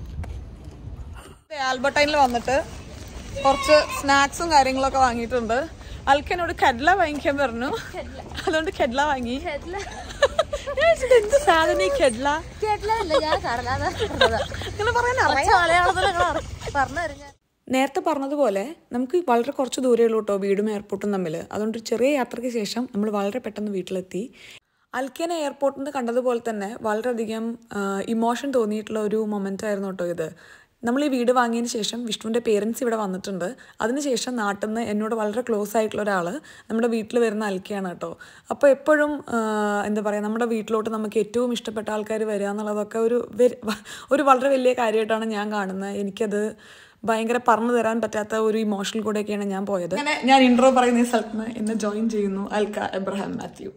ആൽബർട്ടൈനിൽ വന്നിട്ട് കുറച്ച് സ്നാക്സും കാര്യങ്ങളൊക്കെ വാങ്ങിയിട്ടുണ്ട് അൽക്കനോട് കെഡ്ല വാങ്ങിക്കാൻ പറഞ്ഞു അതുകൊണ്ട് കെഡ്ല വാങ്ങി എന്ത് സാധനം ഈ കെഡ്ല കേട്ടില്ല ഞാൻ കടലാതെ പറഞ്ഞതാ. അങ്ങനെ പറയാൻ കുറച്ച് മലയാളത്തിൽ പറഞ്ഞു തരുന്ന നേരത്തെ പറഞ്ഞതുപോലെ നമുക്ക് വളരെ കുറച്ച് ദൂരമേ ഉള്ളൂ കേട്ടോ വീടും എയർപോർട്ടും തമ്മിൽ അതുകൊണ്ട് ഒരു ചെറിയ യാത്രയ്ക്ക് ശേഷം നമ്മൾ വളരെ പെട്ടെന്ന് വീട്ടിലെത്തി അൽക്കേന എയർപോർട്ടിൽ നിന്ന് കണ്ടതുപോലെ തന്നെ വളരെയധികം ഇമോഷൻ തോന്നിയിട്ടുള്ള ഒരു മൊമെൻ്റ് ആയിരുന്നു കേട്ടോ ഇത് നമ്മൾ ഈ വീട് വാങ്ങിയതിന് ശേഷം വിഷ്ണുവിൻ്റെ പേരൻസ് ഇവിടെ വന്നിട്ടുണ്ട് അതിനുശേഷം നാട്ടിൽ നിന്ന് എന്നോട് വളരെ ക്ലോസ് ആയിട്ടുള്ള ഒരാൾ നമ്മുടെ വീട്ടിൽ വരുന്ന അൽക്കയാണ് കേട്ടോ അപ്പോൾ എപ്പോഴും ആ, എന്താ പറയുക നമ്മുടെ വീട്ടിലോട്ട് നമുക്ക് ഏറ്റവും ഇഷ്ടപ്പെട്ട ആൾക്കാർ വരിക എന്നുള്ളതൊക്കെ ഒരു വെ- ഒരു വളരെ വലിയ കാര്യമായിട്ടാണ് ഞാൻ കാണുന്നത് എനിക്കത് ഭയങ്കര പറഞ്ഞു തരാൻ പറ്റാത്ത ഒരു ഇമോഷണൽ കൂടെയൊക്കെയാണ് ഞാൻ പോയത് അങ്ങനെ ഞാൻ ഇൻട്രോ പറയുന്ന ഈ സ്ഥലത്ത് നിന്ന് എന്നെ ജോയിൻ ചെയ്യുന്നു അൽക്ക എബ്രഹാം മാത്യു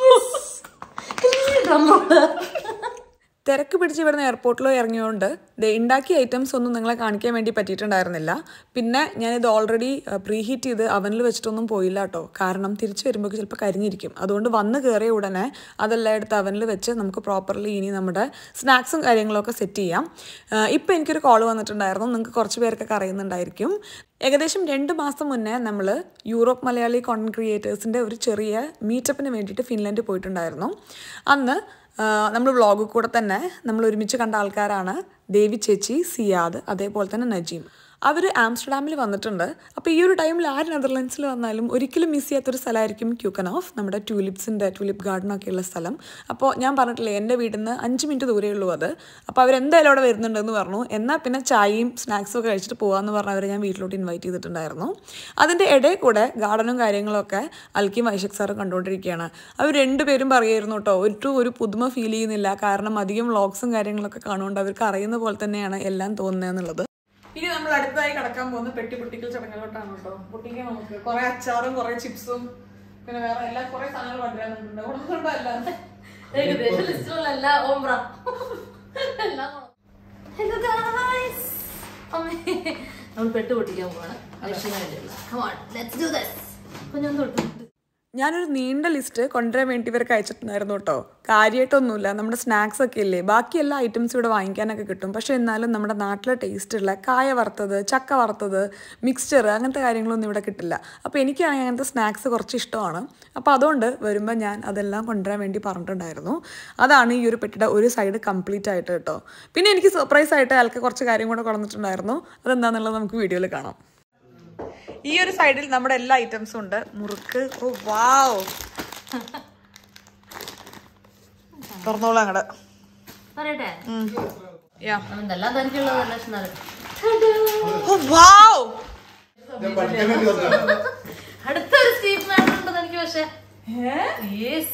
തിരക്ക് പിടിച്ച് ഇവിടുന്ന് എയർപോർട്ടിൽ ഇറങ്ങിയോണ്ട് ദേ ഉണ്ടാക്കിയ ഐറ്റംസ് ഒന്നും നിങ്ങളെ കാണിക്കാൻ വേണ്ടി പറ്റിയിട്ടുണ്ടായിരുന്നില്ല പിന്നെ ഞാനിത് ഓൾറെഡി പ്രീ ഹീറ്റ് ചെയ്ത് അവനിൽ വെച്ചിട്ടൊന്നും പോയില്ല കേട്ടോ കാരണം തിരിച്ചു വരുമ്പോൾ ചിലപ്പോൾ കരിഞ്ഞിരിക്കും അതുകൊണ്ട് വന്ന് കയറിയ ഉടനെ അതെല്ലാം എടുത്ത് അവനിൽ വെച്ച് നമുക്ക് പ്രോപ്പർലി ഇനി നമ്മുടെ സ്നാക്സും കാര്യങ്ങളൊക്കെ സെറ്റ് ചെയ്യാം ഇപ്പോൾ എനിക്കൊരു കോൾ വന്നിട്ടുണ്ടായിരുന്നു നിങ്ങൾക്ക് കുറച്ച് പേർക്കൊക്കെ അറിയുന്നുണ്ടായിരിക്കും ഏകദേശം രണ്ട് മാസം മുന്നേ നമ്മൾ യൂറോപ്പ് മലയാളി കോണ്ടന്റ് ക്രിയേറ്റേഴ്സിൻ്റെ ഒരു ചെറിയ മീറ്റപ്പിന് വേണ്ടിയിട്ട് ഫിൻലൻഡ് പോയിട്ടുണ്ടായിരുന്നു അന്ന് നമ്മൾ വ്ളോഗിൽ കൂടെ തന്നെ നമ്മൾ ഒരുമിച്ച് കണ്ട ആൾക്കാരാണ് ദേവി ചേച്ചി സിയാദ് അതേപോലെ തന്നെ നജീം അവർ ആംസ്റ്റർഡാമിൽ വന്നിട്ടുണ്ട് അപ്പോൾ ഈ ഒരു ടൈമിൽ ആര് നെതർലാൻഡ്സിൽ വന്നാലും ഒരിക്കലും മിസ് ചെയ്യാത്തൊരു സ്ഥലമായിരിക്കും ക്യൂക്കൻ ഓഫ് നമ്മുടെ ട്യൂലിപ്സിൻ്റെ ട്യൂലിപ്പ് ഗാർഡൻ ഒക്കെ ഉള്ള സ്ഥലം അപ്പോൾ ഞാൻ പറഞ്ഞിട്ടില്ലേ എൻ്റെ വീട്ടിൽ നിന്ന് അഞ്ച് മിനിറ്റ് ദൂരേ ഉള്ളൂ അത് അപ്പോൾ അവരെന്തായാലും അവിടെ വരുന്നുണ്ടെന്ന് പറഞ്ഞു എന്നാൽ പിന്നെ ചായയും സ്നാക്സും ഒക്കെ കഴിച്ചിട്ട് പോകാമെന്ന് പറഞ്ഞ് അവരെ ഞാൻ വീട്ടിലോട്ട് ഇൻവൈറ്റ് ചെയ്തിട്ടുണ്ടായിരുന്നു അതിൻ്റെ ഇടയിൽ കൂടെ ഗാർഡനും കാര്യങ്ങളൊക്കെ അൽക്കിയും വൈശക് സാറും കണ്ടുകൊണ്ടിരിക്കുകയാണ് അവർ രണ്ടുപേരും പറയായിരുന്നു കേട്ടോ ഒരു ഒരു പുതുമ ഫീൽ ചെയ്യുന്നില്ല കാരണം അധികം വ്ളോഗ്സും കാര്യങ്ങളൊക്കെ കാണുകൊണ്ട് അവർക്ക് അറിയുന്ന പോലെ തന്നെയാണ് എല്ലാം തോന്നുന്നതെന്നുള്ളത് ഇനി നമ്മൾ അടുത്തതായി കടക്കാൻ പോകുന്ന പെട്ടി പൊട്ടിക്കൽ ചടങ്ങുകളോട്ടാണ് കേട്ടോ പൊട്ടിക്കാൻ നമുക്ക് കുറെ അച്ചാറും കുറെ ചിപ്സും പിന്നെ വേറെ എല്ലാ കുറെ സാധനങ്ങൾ കൊണ്ടുവരാനുണ്ട് കൊണ്ടുവരല്ല ഏകദേശം ലിസ്റ്റിലുള്ള എല്ലാ ഓംബ്ര എല്ലാം ഹലോ ഗായ്സ് നമ്മൾ പെട്ട് പൊട്ടിക്കാൻ പോവാണ് ഐശ്വര്യ വേണ്ടിയുള്ള Come on, let's do this. അപ്പൊ ഞാൻ തൊട്ടു ഞാനൊരു നീണ്ട ലിസ്റ്റ് കൊണ്ടുവരാൻ വേണ്ടി ഇവർക്ക് അയച്ചിട്ടുണ്ടായിരുന്നു കേട്ടോ കാര്യമായിട്ടൊന്നുമില്ല നമ്മുടെ സ്നാക്സ് ഒക്കെ ഇല്ലേ ബാക്കി എല്ലാ ഐറ്റംസും ഇവിടെ വാങ്ങിക്കാനൊക്കെ കിട്ടും പക്ഷേ എന്നാലും നമ്മുടെ നാട്ടിലെ ടേസ്റ്റുള്ള കായ വറുത്തത് ചക്ക വറുത്തത് മിക്സ്ചർ അങ്ങനത്തെ കാര്യങ്ങളൊന്നും ഇവിടെ കിട്ടില്ല അപ്പോൾ എനിക്കാണെങ്കിൽ അങ്ങനത്തെ സ്നാക്സ് കുറച്ച് ഇഷ്ടമാണ് അപ്പോൾ അതുകൊണ്ട് വരുമ്പോൾ ഞാൻ അതെല്ലാം കൊണ്ടുവരാൻ വേണ്ടി പറഞ്ഞിട്ടുണ്ടായിരുന്നു അതാണ് ഈ ഒരു പെട്ടിയുടെ ഒരു സൈഡ് കംപ്ലീറ്റ് ആയിട്ട് കേട്ടോ പിന്നെ എനിക്ക് സർപ്രൈസ് ആയിട്ട് അയാൾക്ക് കുറച്ച് കാര്യം കൂടെ കൊണ്ടുവന്നിട്ടുണ്ടായിരുന്നു അതെന്താണെന്നുള്ളത് നമുക്ക് വീഡിയോയിൽ കാണാം ഈ ഒരു സൈഡിൽ നമ്മുടെ എല്ലാ ഐറ്റംസും ഉണ്ട് മുറുക്ക് ഓ വാവ് തുറന്നോളൂ അങ്ങട് പറയട്ടെ യാ എന്തെല്ലാം തനിക്കുള്ളത് ലക്ഷണം ഓ വാവ് ഞാൻ പഠിക്കാൻ വേണ്ടി വന്നതാണ്. അടുത്തൊരു സ്റ്റീഫ് മാറ്റർ ഉണ്ടെന്ന് എനിക്ക് പക്ഷേ യെസ്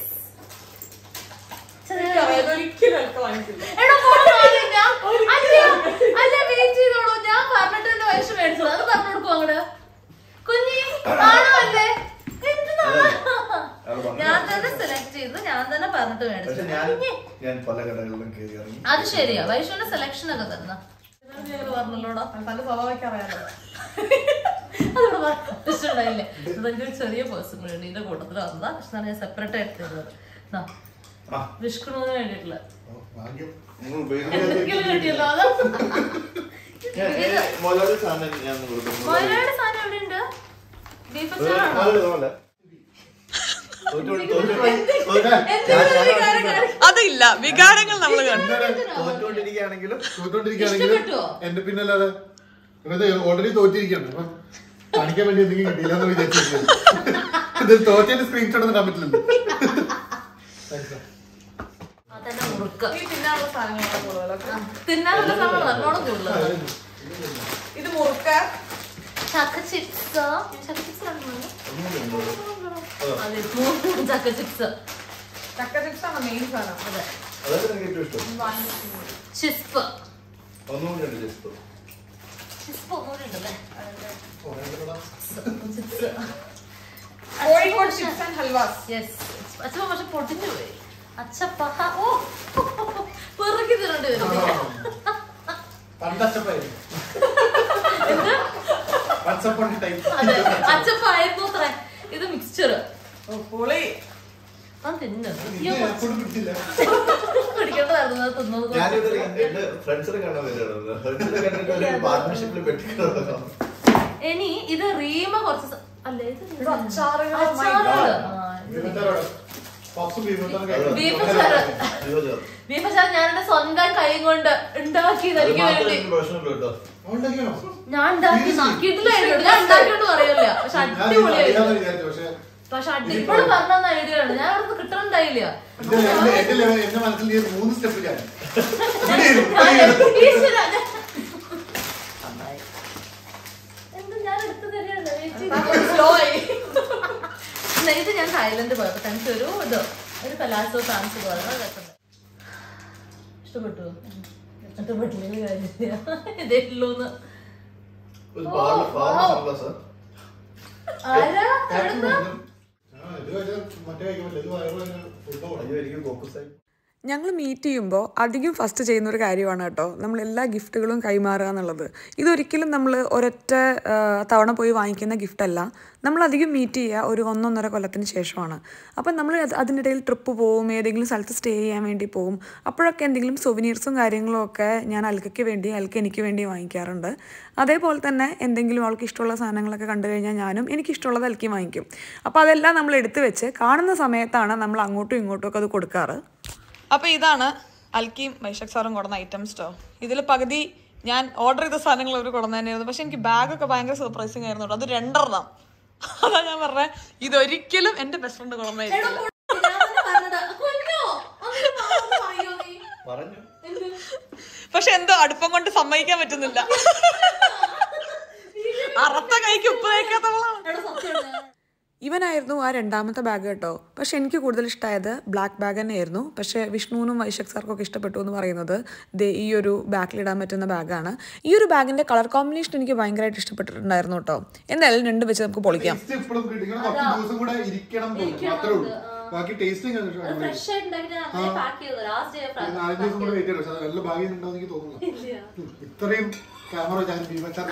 എടാ, പോടാ, ഞാൻ- അല്ല, അല്ല, wait ചെയ്തോളൂ. ഞാൻ പറഞ്ഞിട്ട് തന്നെ വയസ്സ് മേടിച്ചത്. അത് പറഞ്ഞു കൊടുക്കുവോ അങ്ങട്? കുഞ്ഞി, ആണോ അല്ലേ? എന്തിനാ? ഞാൻ തന്നെ സെലക്ട് ചെയ്ത് ഞാൻ തന്നെ പറഞ്ഞിട്ട് പക്ഷെ മേടിച്ചു ഞാൻ ഞാൻ പല കടകളിലും കയറി ഇറങ്ങി അത് ശരിയാ വൈഷുവിന്റെ സെലക്ഷൻ ഒക്കെ തരുന്ന പറഞ്ഞല്ലോടാ തന്റെ സ്വഭാവമൊക്കെ അറിയാലോ അതിവിടെ പറഞ്ഞ ഇഷ്ടമുണ്ടായില്ലേ ഇതെന്റെ ഒരു ചെറിയ പേഴ്സൺ വേണ്ടിന്റെ കൂട്ടത്തിൽ വന്നതാ പക്ഷെ ഞാൻ സെപ്പറേറ്റ് ആയിട്ട് ആ. വിഷ്ണുവിന് വേണ്ടിയിട്ടുള്ള ഓ, ഭാഗ്യം നിങ്ങൾ ഉപയോഗിക്കുന്നത് എന്തെങ്കിലും കിട്ടിയല്ലോ അതാ ഞാൻ- ഏ, മുതലാളി സാധനം ഞാൻ കൊടുക്കുന്നു. മൊയിലയുടെ സാധനം എവിടെയുണ്ട് ബീഫ് ഏ, മുതലാളി ഇതുപോലെ. തോറ്റു തോറ്റു- തോറ്റു- അതില്ല വികാരങ്ങൾ നമ്മൾ കണ്ടു തോറ്റുകൊണ്ടിരിക്കുകയാണെങ്കിലും തോറ്റോണ്ടിരിക്കുകയാണെങ്കിലും ഇഷ്ടപ്പെട്ടോ? എന്റെ പിന്നല്ലാതെ ഓൾറെഡി തോറ്റിരിക്കുകയാണ് അപ്പം കാണിക്കാൻ വേണ്ടി എന്തെങ്കിലും കിട്ടിയില്ല എന്ന് വിചാരിച്ചിരിക്കുകയാണ് ഇത് തോറ്റേന്റെ സ്ക്രീൻഷോട്ട് ഒന്നും ഇടാൻ പറ്റില്ല അതന്നെ മുറുക്ക് ഈ തിന്നാനുള്ള സാധനങ്ങളാണ് കൂടുതലൊക്കെ തിന്നാനുള്ള സാധനം നല്ലോണം കൂടുതലാണ് ഇത് മുറുക്ക് ചക്ക ചിപ്സ് ചക്ക ചിപ്സ് അതെ മൂന്ന് ചക്ക ചിപ്സ് ചക്ക ചിപ്സ് ആണ് മെയിൻ സാധനം അതെ അതൊക്കെ എനിക്ക് ഏറ്റവും ഇഷ്ടം ചിസ്പ് ഒന്നുകൂടി ഉണ്ട് ജസ്റ്റ് ചിസ്പ് ഒന്നുകൂടി ഉണ്ടല്ലേ chips Kozhikode chips and halwas yes അച്ഛപ്പ പക്ഷെ പൊട്ടിച്ചു പോയി അച്ഛപ്പ ഓ പെറുക്കി തിരണ്ടി വരുന്നില്ല പണ്ടച്ചപ്പായിരുന്നു പച്ചപ്പണ്ട് ടൈപ്പ് അതെ അച്ഛപ്പ ആയിരുന്നു അത്രേ ഇത് മിക്സ്ചർ ഓ പൊളി അത് തിന്നു പിടിച്ചില്ല പിടിക്കേണ്ടതായിരുന്നു അത് തിന്നത് ഞാനിത് എന്റെ ഫ്രണ്ട്സിനെ കാണാൻ വരുന്നത് ഫ്രണ്ട്സിനെ കണ്ടിട്ട് ഒരു പാർട്ട്ണർഷിപ്പിൽ പെട്ടിക്കണം ഇനി ഇത് റീമ കുറച്ച് സ- അല്ലേ ഇത് ഇത് അച്ചാറുകൾ, oh my അച്ചാറുകള്. God. ആ, ഇത് പപ്സും ബീഫും ബീഫ് സാറ് ബീഫ് സാർ ഞാൻ എന്റെ സ്വന്തം കൈ കൊണ്ട് ഉണ്ടാക്കിയത് എനിക്ക് വേണ്ടി പ്രശ്നമില്ല കേട്ടോ ഞാൻ ഉണ്ടാക്കി നോക്കിയിട്ടില്ലായിരുന്നു ഞാൻ ഉണ്ടാക്കിയോണ്ട് പറയില്ല പക്ഷെ അടിപൊളിയായിരുന്നു പക്ഷേ പക്ഷെ അടിപൊളി പറഞ്ഞ ഐഡിയ ആണ് ഞാൻ അവിടെ കിട്ടണുണ്ടായില്ല എന്റെ level- എന്റെ level- എന്റെ മനസ്സിൽ ഈ ഒരു മൂന്ന് സ്റ്റെപ്പ് ഞാൻ ഈശ്വരാ, ഞാൻ- എന്ത് ഞാൻ എടുത്തു തരികയാണ് സ്ലോ ആയി എന്നാ, ഇത് ഞാൻ തായ്ലൻഡ് പോയപ്പോ തനിക്ക് ഒരു ഇത് ഒരു പലാസോ താമസിച്ച് പോലെ നല്ല രസമുണ്ട് ഇഷ്ടപ്പെട്ടു ഇഷ്ടപ്പെട്ടില്ലെങ്കിൽ കാര്യമില്ല ഇതേ ഉള്ളൂന്ന് ഒരു പാർല പാർല സൺഗ്ലാസ് ആരാ Captain പറഞ്ഞു. ആ, ഇത് കഴിച്ചാൽ മറ്റേ കഴിക്കാൻ പറ്റില്ല ഇത് വയറ് ഭയങ്കര full ആവും. അയ്യോ എനിക്ക് കോക്കസായി ഞങ്ങൾ മീറ്റ് ചെയ്യുമ്പോൾ അധികം ഫസ്റ്റ് ചെയ്യുന്ന ഒരു കാര്യമാണ് കേട്ടോ നമ്മൾ എല്ലാ ഗിഫ്റ്റുകളും കൈമാറുക എന്നുള്ളത് ഇതൊരിക്കലും നമ്മൾ ഒരൊറ്റ ആ, തവണ പോയി വാങ്ങിക്കുന്ന ഗിഫ്റ്റല്ല നമ്മൾ അധികം മീറ്റ് ചെയ്യുക ഒരു ഒന്നൊന്നര കൊല്ലത്തിന് ശേഷമാണ് അപ്പം നമ്മൾ അത് അതിനിടയിൽ ട്രിപ്പ് പോവും ഏതെങ്കിലും സ്ഥലത്ത് സ്റ്റേ ചെയ്യാൻ വേണ്ടി പോവും അപ്പോഴൊക്കെ എന്തെങ്കിലും സൊവിനീർസും കാര്യങ്ങളും ഒക്കെ ഞാൻ അൽക്കയ്ക്ക് വേണ്ടി അൽക്ക എനിക്ക് വേണ്ടി വാങ്ങിക്കാറുണ്ട് അതേപോലെ തന്നെ എന്തെങ്കിലും അവൾക്ക് ഇഷ്ടമുള്ള സാധനങ്ങളൊക്കെ കണ്ടു കഴിഞ്ഞാൽ ഞാനും എനിക്കിഷ്ടമുള്ളത് അൽക്കി വാങ്ങിക്കും അപ്പോൾ അതെല്ലാം നമ്മൾ എടുത്തു വെച്ച് കാണുന്ന സമയത്താണ് നമ്മൾ അങ്ങോട്ടും ഇങ്ങോട്ടും ഒക്കെ അത് കൊടുക്കാറ് അപ്പോൾ ഇതാണ് അൽക്കിയും വൈശാഖ് സാറും കൊടുന്ന ഐറ്റംസ് ട്ടോ ഇതിൽ പകുതി ഞാൻ ഓർഡർ ചെയ്ത സാധനങ്ങൾ അവർ കൊടുന്നു തന്നെയായിരുന്നു പക്ഷെ എനിക്ക് ബാഗൊക്കെ ഭയങ്കര സർപ്രൈസിങ് ആയിരുന്നു കേട്ടോ അത് രണ്ടെണ്ണം അതാ ഞാൻ പറഞ്ഞത് ഇതൊരിക്കലും എൻ്റെ ബെസ്റ്റ് ഫ്രണ്ട് കൊടുന്നായിരിക്കില്ല കുഞ്ഞോ ഒന്ന് മാറി പറയോ നീ പറഞ്ഞു പക്ഷെ എന്തോ അടുപ്പം കൊണ്ട് സമ്മതിക്കാൻ പറ്റുന്നില്ല അറത്ത കൈക്ക് ഉപ്പ് തേക്കാത്തവളാണ് എടാ സത്യം ഇവനായിരുന്നു ആ രണ്ടാമത്തെ ബാഗ് കേട്ടോ പക്ഷെ എനിക്ക് കൂടുതൽ ഇഷ്ടമായത് ബ്ലാക്ക് ബാഗ് തന്നെയായിരുന്നു പക്ഷേ വിഷ്ണുവിനും വൈശാഖ് സാർക്കൊക്കെ ഇഷ്ടപ്പെട്ടു എന്ന് പറയുന്നത് ദേ ഈ ഒരു ബാഗിലിടാൻ പറ്റുന്ന ബാഗാണ് ഈ ഒരു ബാഗിൻ്റെ കളർ കോമ്പിനേഷൻ എനിക്ക് ഭയങ്കരമായിട്ട് ഇഷ്ടപ്പെട്ടിട്ടുണ്ടായിരുന്നു കേട്ടോ എന്തായാലും രണ്ട് വെച്ച് നമുക്ക് പൊളിക്കാം Taste എപ്പോഴും കിട്ടും. ഇങ്ങനെ കുറച്ച് ദിവസം കൂടെ ഇരിക്കണം തോന്നും അത്രേ ഉള്ളൂ ബാക്കി ടേസ്റ്റിംഗ് ഫ്രഷ് ആയിട്ട് ഉണ്ടാക്കി ഞാൻ അങ്ങനെ പാക്ക് ചെയ്തു ലാസ്റ്റ് ഡേ നാലഞ്ച് ദിവസം കൂടെ വെയിറ്റ് ചെയ്യണം പക്ഷെ അത് നല്ല ഭാഗ്യം ഉണ്ടാവും എനിക്ക് തോന്നുന്നു ഇത്രയും ക്യാമറ ഞാൻ ഭീമച്ചാർ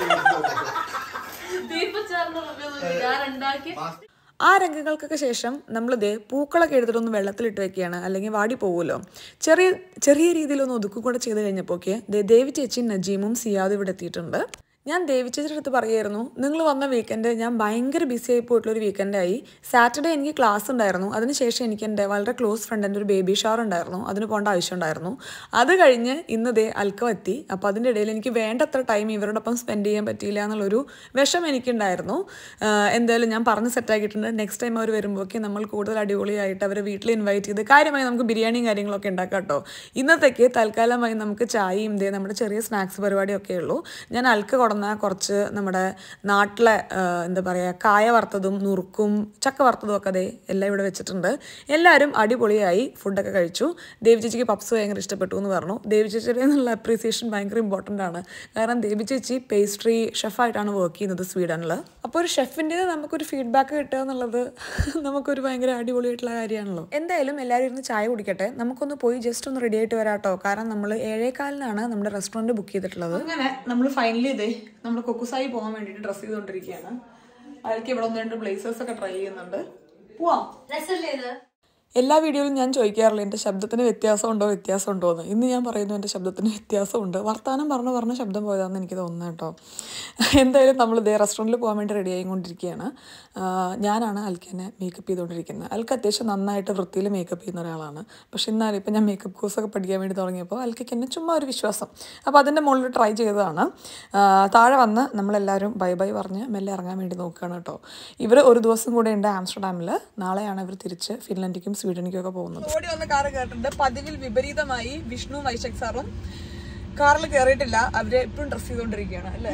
ബീഫ് ചേർന്ന റിവ്യൂ ഞാൻ ഉണ്ടാക്കി ആ രംഗങ്ങൾക്കൊക്കെ ശേഷം നമ്മളിത് പൂക്കളൊക്കെ എടുത്തിട്ടൊന്ന് വെള്ളത്തിലിട്ട് വെക്കുകയാണ് അല്ലെങ്കിൽ വാടി പോകുമല്ലോ ചെറിയ ചെറിയ രീതിയിലൊന്ന് ഒതുക്കും കൂടെ ചെയ്ത് കഴിഞ്ഞപ്പോഴൊക്കെ ദേ ദേവി ചേച്ചിയും നജീമും സിയാദും ഇവിടെ എത്തിയിട്ടുണ്ട് ഞാൻ ദേവി ചേച്ചിയുടെ അടുത്ത് പറയായിരുന്നു നിങ്ങൾ വന്ന വീക്കെൻഡ് ഞാൻ ഭയങ്കര ബിസി ആയി പോയിട്ടുള്ളൊരു വീക്കെൻഡായി സാറ്റർഡേ എനിക്ക് ക്ലാസ് ഉണ്ടായിരുന്നു അതിനുശേഷം എനിക്ക് എൻ്റെ വളരെ ക്ലോസ് ഫ്രണ്ടിൻ്റെ ഒരു ബേബി ഷവർ ഉണ്ടായിരുന്നു അതിന് പോകേണ്ട ആവശ്യമുണ്ടായിരുന്നു അത് കഴിഞ്ഞ് ഇന്ന് ദേ അൽക്കം എത്തി അപ്പോൾ അതിൻ്റെ ഇടയിൽ എനിക്ക് വേണ്ടത്ര ടൈം ഇവരോടൊപ്പം സ്പെൻഡ് ചെയ്യാൻ പറ്റിയില്ല എന്നുള്ളൊരു വിഷം എനിക്കുണ്ടായിരുന്നു ആഹ് എന്തായാലും ഞാൻ പറഞ്ഞ് സെറ്റാക്കിയിട്ടുണ്ട് നെക്സ്റ്റ് ടൈം അവർ വരുമ്പോഴേക്കും നമ്മൾ കൂടുതൽ അടിപൊളിയായിട്ട് അവരെ വീട്ടിൽ ഇൻവൈറ്റ് ചെയ്ത് കാര്യമായി നമുക്ക് ബിരിയാണിയും കാര്യങ്ങളൊക്കെ ഉണ്ടാക്കാം കേട്ടോ ഇന്നത്തേക്ക് തൽക്കാലമായി നമുക്ക് ചായയും ഇതേ നമ്മുടെ ചെറിയ സ്നാക്സ് പരിപാടിയൊക്കെ ഉള്ളൂ ഞാൻ അൽക്ക കൊടുന്ന കുറച്ച് നമ്മുടെ നാട്ടിലെ ആഹ് എന്താ പറയുക കായ വറുത്തതും നുറുക്കും ചക്ക വറുത്തതും ഒക്കെ അതേ എല്ലാം ഇവിടെ വെച്ചിട്ടുണ്ട് എല്ലാവരും അടിപൊളിയായി ഫുഡൊക്കെ കഴിച്ചു ദേവി ചേച്ചിക്ക് പപ്സ് ഭയങ്കര ഇഷ്ടപ്പെട്ടു എന്ന് പറഞ്ഞു ദേവി ചേച്ചിയുടെ എന്നുള്ള അപ്രീസിയേഷൻ ഭയങ്കര ഇമ്പോർട്ടൻ്റ് ആണ് കാരണം ദേവി ചേച്ചി പേസ്ട്രി ഷെഫായിട്ടാണ് വർക്ക് ചെയ്യുന്നത് സ്വീഡനിൽ അപ്പോൾ ഒരു ഷെഫിൻ്റെ നമുക്കൊരു ഫീഡ്ബാക്ക് കിട്ടുക എന്നുള്ളത് നമുക്കൊരു ഭയങ്കര അടിപൊളിയായിട്ടുള്ള കാര്യമാണല്ലോ എന്തായാലും എല്ലാവരും ഇരുന്ന് ചായ കുടിക്കട്ടെ നമുക്കൊന്ന് പോയി ജസ്റ്റ് ഒന്ന് റെഡി ആയിട്ട് വരാട്ടോ കാരണം നമ്മൾ ഏഴേകാലിനാണ് നമ്മുടെ റെസ്റ്റോറൻറ്റ് ബുക്ക് ചെയ്തിട്ടുള്ളത് അങ്ങനെ നമ്മൾ ഫൈനലി ഇതേ നമ്മൾ കൊക്കുസായി പോകാൻ വേണ്ടിയിട്ട് ഡ്രസ്സ് ചെയ്തുകൊണ്ടിരിക്കുകയാണ് അയാൾക്ക് ഇവിടെ ഒന്ന് രണ്ട് ബ്ലേസേഴ്സ് ഒക്കെ ട്രൈ ചെയ്യുന്നുണ്ട് പോവാം രസല്ലേ ഇത് എല്ലാ വീഡിയോയിലും ഞാൻ ചോദിക്കാറില്ല എൻ്റെ ശബ്ദത്തിന് വ്യത്യാസമുണ്ടോ വ്യത്യാസമുണ്ടോ എന്ന് ഇന്ന് ഞാൻ പറയുന്നു എൻ്റെ ശബ്ദത്തിന് വ്യത്യാസമുണ്ട് വർത്തമാനം പറഞ്ഞ് പറഞ്ഞ ശബ്ദം പോയതാണെന്ന് എനിക്ക് തോന്നുന്നത് കേട്ടോ എന്തായാലും നമ്മൾ ഇതേ റെസ്റ്റോറൻറ്റിൽ പോകാൻ വേണ്ടി റെഡി ആയിക്കൊണ്ടിരിക്കുകയാണ് ആഹ് ഞാനാണ് അൽക്കിനെ മേക്കപ്പ് ചെയ്തുകൊണ്ടിരിക്കുന്നത് അൽക്ക് അത്യാവശ്യം നന്നായിട്ട് വൃത്തിയിൽ മേക്കപ്പ് ചെയ്യുന്ന ഒരാളാണ് പക്ഷെ എന്നാലും ഇപ്പം ഞാൻ മേക്കപ്പ് കോഴ്സൊക്കെ പഠിക്കാൻ വേണ്ടി തുടങ്ങിയപ്പോൾ അൽക്കയ്ക്ക് എന്നെ ചുമ്മാ ഒരു വിശ്വാസം അപ്പോൾ അതിൻ്റെ മുകളിൽ ട്രൈ ചെയ്തതാണ് ആഹ് താഴെ വന്ന് നമ്മളെല്ലാവരും ബൈ ബൈ പറഞ്ഞ് മെല്ലെ ഇറങ്ങാൻ വേണ്ടി നോക്കുകയാണ് കേട്ടോ ഇവർ ഒരു ദിവസം കൂടെ ഉണ്ട് ആംസ്റ്റർഡാമിൽ നാളെയാണ് ഇവർ തിരിച്ച് ഫിൻലൻഡിലേക്കും സ്വീഡനിലേക്കും ഒക്കെ പോകുന്നത് ഓടി വന്ന കാറ് കേട്ടിട്ടുണ്ട് പതിവിൽ വിപരീതമായി വിഷ്ണു വൈശാഖ് സാറും കാറിൽ കയറിയിട്ടില്ല അവര് എപ്പോഴും ഡ്രസ് ചെയ്തുകൊണ്ടിരിക്കുകയാണ് അല്ലേ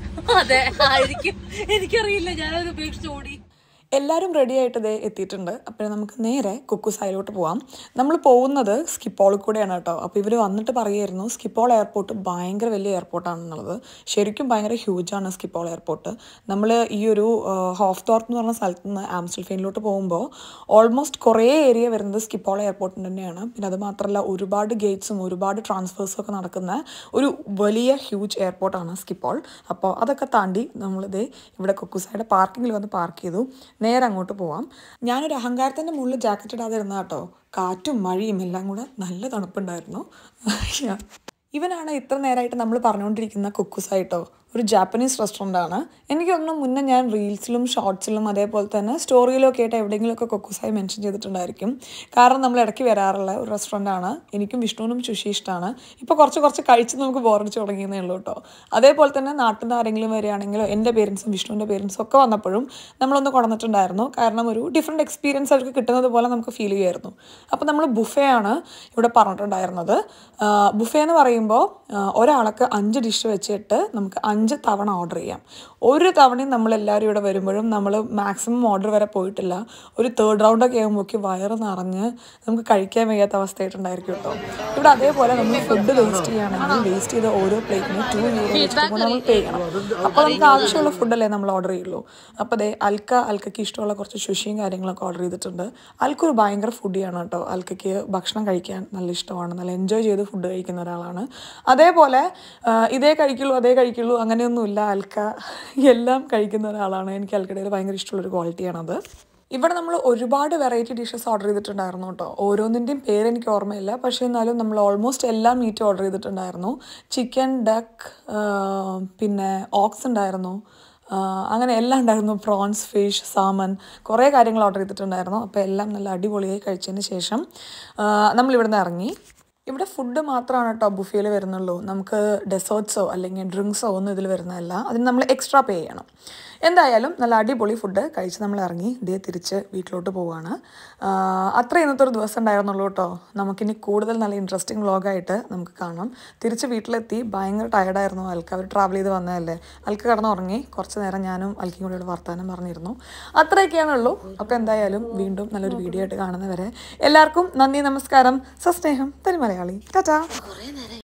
അതെ ആയിരിക്കും എനിക്കറിയില്ല ഞാനത് ഉപേക്ഷിച്ച് ഓടി എല്ലാവരും റെഡി ആയിട്ട് ദേ എത്തിയിട്ടുണ്ട് അപ്പോൾ നമുക്ക് നേരെ കുക്കുസായിലോട്ട് പോവാം നമ്മൾ പോകുന്നത് സ്കിപ്പോളിൽ കൂടെയാണ് കേട്ടോ അപ്പോൾ ഇവർ വന്നിട്ട് പറയുമായിരുന്നു സ്കിപ്പോൾ എയർപോർട്ട് ഭയങ്കര വലിയ എയർപോർട്ടാണെന്നുള്ളത് ശരിക്കും ഭയങ്കര ഹ്യൂജാണ് സ്കിപ്പോൾ എയർപോർട്ട് നമ്മൾ ഈ ഒരു ഹോഫ് തോർപ്പ് എന്ന് പറഞ്ഞ സ്ഥലത്ത് നിന്ന് ആംസ്റ്റൽഫെയിനിലോട്ട് പോകുമ്പോൾ ഓൾമോസ്റ്റ് കുറേ ഏരിയ വരുന്നത് സ്കിപ്പോൾ എയർപോർട്ടിന് തന്നെയാണ് പിന്നെ അത് മാത്രമല്ല ഒരുപാട് ഗേറ്റ്സും ഒരുപാട് ട്രാൻസ്ഫേഴ്സും ഒക്കെ നടക്കുന്ന ഒരു വലിയ ഹ്യൂജ് എയർപോർട്ടാണ് സ്കിപ്പോൾ അപ്പോൾ അതൊക്കെ താണ്ടി നമ്മളിത് ഇവിടെ കുക്കുസായുടെ പാർക്കിങ്ങിൽ വന്ന് പാർക്ക് ചെയ്തു നേരെ അങ്ങോട്ട് പോവാം ഞാനൊരു അഹങ്കാരത്തിൻ്റെ മുകളിൽ ജാക്കറ്റ് ഇടാതെ ഇരുന്ന കേട്ടോ കാറ്റും മഴയും എല്ലാം കൂടെ നല്ല തണുപ്പുണ്ടായിരുന്നു ഇവനാണ് ഇത്ര നേരമായിട്ട് നമ്മൾ പറഞ്ഞുകൊണ്ടിരിക്കുന്ന കുക്കുസായിട്ടോ ഒരു ജാപ്പനീസ് റെസ്റ്റോറൻ്റ് ആണ് എനിക്ക് തോന്നുന്നു മുന്നേ ഞാൻ റീൽസിലും ഷോർട്സിലും അതേപോലെ തന്നെ സ്റ്റോറിയിലും ഒക്കെ ആയിട്ട് എവിടെയെങ്കിലുമൊക്കെ കൊക്കുസായി മെൻഷൻ ചെയ്തിട്ടുണ്ടായിരിക്കും കാരണം നമ്മൾ ഇടയ്ക്ക് വരാറുള്ള ഒരു റെസ്റ്റോറൻ്റ് ആണ് എനിക്കും വിഷ്ണുവിനും ശുശി ഇഷ്ടമാണ് ഇപ്പോൾ കുറച്ച് കുറച്ച് കഴിച്ച് നമുക്ക് ബോറടിച്ച് തുടങ്ങിയെന്നേ ഉള്ളൂ കേട്ടോ അതേപോലെ തന്നെ നാട്ടിൽ നിന്ന് ആരെങ്കിലും വരികയാണെങ്കിലോ എൻ്റെ പേരൻസും വിഷ്ണുവിൻ്റെ പേരൻസും ഒക്കെ വന്നപ്പോഴും നമ്മളൊന്ന് കൊണ്ടുവന്നിട്ടുണ്ടായിരുന്നു കാരണം ഒരു ഡിഫറെൻറ്റ് എക്സ്പീരിയൻസ് അവർക്ക് കിട്ടുന്നത് പോലെ നമുക്ക് ഫീൽ ചെയ്യുമായിരുന്നു അപ്പോൾ നമ്മൾ ബുഫേ ആണ് ഇവിടെ പറഞ്ഞിട്ടുണ്ടായിരുന്നത് ബുഫേ എന്ന് പറയുമ്പോൾ ഒരാൾക്ക് അഞ്ച് ഡിഷ് വെച്ചിട്ട് നമുക്ക് അഞ്ച് തവണ ഓർഡർ ചെയ്യാം ഒരു തവണയും നമ്മളെല്ലാവരും ഇവിടെ വരുമ്പോഴും നമ്മൾ മാക്സിമം ഓർഡർ വരെ പോയിട്ടില്ല ഒരു തേർഡ് റൗണ്ടൊക്കെ ആകുമ്പോഴേക്ക് വയറ് നിറഞ്ഞ് നമുക്ക് കഴിക്കാൻ വയ്യാത്ത അവസ്ഥയായിട്ടുണ്ടായിരിക്കും കേട്ടോ ഇവിടെ അതേപോലെ നമ്മൾ ഫുഡ് വേസ്റ്റ് ചെയ്യുകയാണെങ്കിൽ വേസ്റ്റ് ചെയ്ത ഓരോ പ്ലേറ്റിന് ടു യൂറോ വെച്ചിട്ട് കൂടെ നമ്മൾ പേ ചെയ്യണം അപ്പോൾ നമുക്ക് ആവശ്യമുള്ള ഫുഡല്ലേ നമ്മൾ ഓർഡർ ചെയ്യുള്ളൂ അപ്പോൾ അതേ അൽക്ക അൽക്കയ്ക്ക് ഇഷ്ടമുള്ള കുറച്ച് ശുഷിയും കാര്യങ്ങളൊക്കെ ഓർഡർ ചെയ്തിട്ടുണ്ട് അൽക്ക ഒരു ഭയങ്കര ഫുഡിയാണ് കേട്ടോ അൽക്കയ്ക്ക് ഭക്ഷണം കഴിക്കാൻ നല്ല ഇഷ്ടമാണ് നല്ല എൻജോയ് ചെയ്ത് ഫുഡ് കഴിക്കുന്ന ഒരാളാണ് അതേപോലെ ആ, ഇതേ കഴിക്കുള്ളൂ അതേ കഴിക്കുള്ളൂ അങ്ങനെയൊന്നുമില്ല അൽക്ക എല്ലാം കഴിക്കുന്ന ഒരാളാണ് എനിക്ക് അൽക്കടയിൽ ഭയങ്കര ഇഷ്ടമുള്ളൊരു ക്വാളിറ്റിയാണത് ഇവിടെ നമ്മൾ ഒരുപാട് വെറൈറ്റി ഡിഷസ് ഓർഡർ ചെയ്തിട്ടുണ്ടായിരുന്നു കേട്ടോ ഓരോന്നിൻ്റെയും പേര് എനിക്ക് ഓർമ്മയില്ല പക്ഷേ എന്നാലും നമ്മൾ ഓൾമോസ്റ്റ് എല്ലാ മീറ്റും ഓർഡർ ചെയ്തിട്ടുണ്ടായിരുന്നു ചിക്കൻ ഡക്ക് പിന്നെ ഓക്സ് ഉണ്ടായിരുന്നു ആ, അങ്ങനെ എല്ലാം ഉണ്ടായിരുന്നു പ്രോൺസ് ഫിഷ് സാമൻ കുറേ കാര്യങ്ങൾ ഓർഡർ ചെയ്തിട്ടുണ്ടായിരുന്നു അപ്പോൾ എല്ലാം നല്ല അടിപൊളിയായി കഴിച്ചതിന് ശേഷം ആ, നമ്മൾ ഇവിടുന്ന് ഇറങ്ങി ഇവിടെ ഫുഡ് മാത്രമാണ് കേട്ടോ ബുഫേയിൽ വരുന്നുള്ളൂ നമുക്ക് ഡെസേർട്ട്സോ അല്ലെങ്കിൽ ഡ്രിങ്ക്സോ ഒന്നും ഇതിൽ വരുന്നതല്ല അതിന് നമ്മൾ എക്സ്ട്രാ പേ ചെയ്യണം എന്തായാലും നല്ല അടിപൊളി ഫുഡ് കഴിച്ച് നമ്മൾ ഇറങ്ങി ഇതേ തിരിച്ച് വീട്ടിലോട്ട് പോവാണ് ആഹ് അത്ര ഇന്നത്തെ ഒരു ദിവസം ഉണ്ടായിരുന്നുള്ളൂ കേട്ടോ നമുക്കിനി കൂടുതൽ നല്ല ഇൻട്രസ്റ്റിംഗ് വ്ളോഗായിട്ട് നമുക്ക് കാണാം തിരിച്ച് വീട്ടിലെത്തി ഭയങ്കര ടയർഡായിരുന്നു അൽക്ക അവർ ട്രാവൽ ചെയ്ത് വന്നതല്ലേ അൽക്ക കിടന്ന് ഉറങ്ങി കുറച്ച് നേരം ഞാനും അൽക്കും കൂടെ ഇവിടെ വർത്തമാനം പറഞ്ഞിരുന്നു അത്രയൊക്കെയാണുള്ളൂ അപ്പോൾ എന്തായാലും വീണ്ടും നല്ലൊരു വീഡിയോ ആയിട്ട് കാണുന്നവരെ എല്ലാവർക്കും നന്ദി നമസ്കാരം സസ്നേഹം തനി മലയാളി ടാറ്റാ